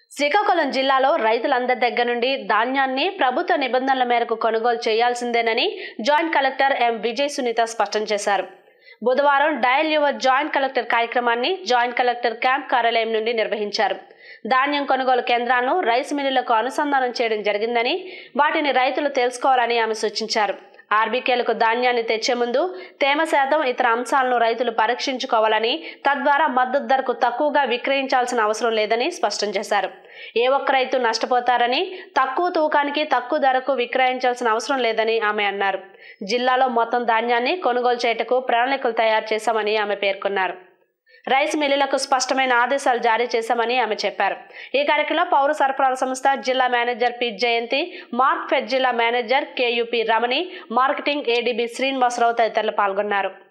శ్రీకాకుళం జిల్లాలో రైతులందరి దగ్గర నుండి ధాన్యాన్ని ప్రభుత్వ నిబంధనల మేరకు కొనుగోలు చేయాల్సిందేనని joint collector M Vijay Sunitha స్పష్టం చేశారు బుధవారం డయల్ యువర్ జాయింట్ కలెక్టర్ కార్యక్రమాన్ని జాయింట్ కలెక్టర్ క్యాంప్ కార్యాలయం నుండి నిర్వహించారు ధాన్యం కొనుగోలు కేంద్రాలను రైస్ మిల్లులకు అనుసంధానం చేయడం జరిగిందని వాటిని రైతులు తెలుసుకోవాలని ఆమె సూచించారు ఆర్బీకేలకు ధాన్యాన్ని తెచ్చే ముందు తేమ శాతం ఇతర అంశాలను రైతులు పరీక్షించుకోవాలని తద్వారా మద్దతు ధరకు తక్కువగా విక్రయించాల్సిన అవసరం లేదని స్పష్టం చేశారు ఏ ఒక్క రైతు నష్టపోతారని తక్కువ తూకానికి తక్కువ ధరకు విక్రయించాల్సిన అవసరం లేదని ఆమె అన్నారు జిల్లాలో మొత్తం ధాన్యాన్ని కొనుగోలు చేయటకు ప్రణాళికలు తయారు చేశామని ఆమె పేర్కొన్నారు రైస్ మిల్లులకు స్పష్టమైన ఆదేశాలు జారీ చేశామని ఆమె చెప్పారు ఈ కార్యక్రమంలో పౌర సరఫరాల సంస్థ జిల్లా manager P Jayanthi Markfed జిల్లా manager KUP Ramani marketing ADB Srinivasarao తదితరులు పాల్గొన్నారు